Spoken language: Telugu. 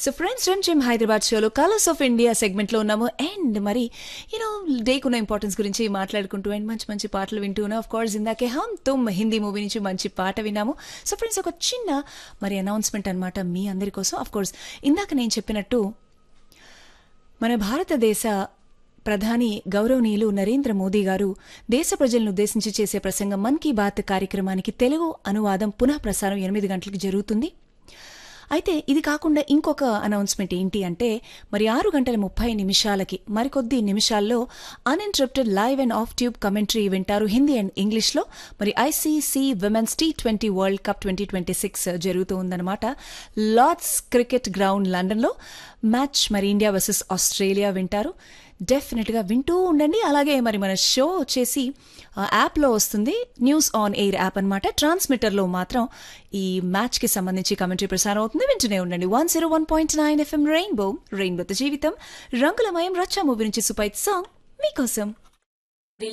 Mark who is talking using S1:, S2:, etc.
S1: so friends run gym Hyderabad షోలో కలర్స్ ఆఫ్ ఇండియా సెగ్మెంట్లో ఉన్నాము అండ్ మరి యూనో డేకు ఉన్న ఇంపార్టెన్స్ గురించి మాట్లాడుకుంటూ అండ్ మంచి మంచి పాటలు వింటూ ఉన్నాం ఆఫ్ కోర్స్ ఇందాకే హమ్ తుమ్ హిందీ మూవీ నుంచి మంచి పాట విన్నాము సో ఫ్రెండ్స్ ఒక చిన్న మరి అనౌన్స్మెంట్ అనమాట మీ అందరి కోసం ఆఫ్ కోర్స్ ఇందాక నేను చెప్పినట్టు మన భారతదేశ ప్రధాని గౌరవనీయులు నరేంద్ర మోదీ గారు దేశ ప్రజలను ఉద్దేశించి చేసే ప్రసంగం మన్ కీ బాత్ కార్యక్రమానికి తెలుగు అనువాదం పునః ప్రసారం ఎనిమిది గంటలకు జరుగుతుంది అయితే ఇది కాకుండా ఇంకొక అనౌన్స్మెంట్ ఏంటి అంటే మరి ఆరు గంటల ముప్పై నిమిషాలకి మరికొద్ది నిమిషాల్లో uninterrupted live and off tube commentary వింటారు హిందీ అండ్ ఇంగ్లీష్లో మరి ICC women's T twenty world cup twenty twenty six జరుగుతూ ఉందన్నమాట లార్డ్స్ క్రికెట్ గ్రౌండ్ లండన్లో మ్యాచ్ మరి ఇండియా వర్సెస్ ఆస్ట్రేలియా వింటారు డెఫినెట్గా వింటూ ఉండండి అలాగే మరి మన షో వచ్చేసి ఆ, యాప్లో వస్తుంది న్యూస్ ఆన్ ఎయిర్ యాప్ అనమాట ట్రాన్స్మిటర్లో మాత్రం ఈ మ్యాచ్కి సంబంధించి కమెంటరీ ప్రసారం అవుతుంది వింటూనే ఉండండి one zero one point nine FM rainbow రెయిన్బోతో జీవితం రంగులమయం రచ్చా మూవీ నుంచి సుపైత్ సాంగ్ మీకోసం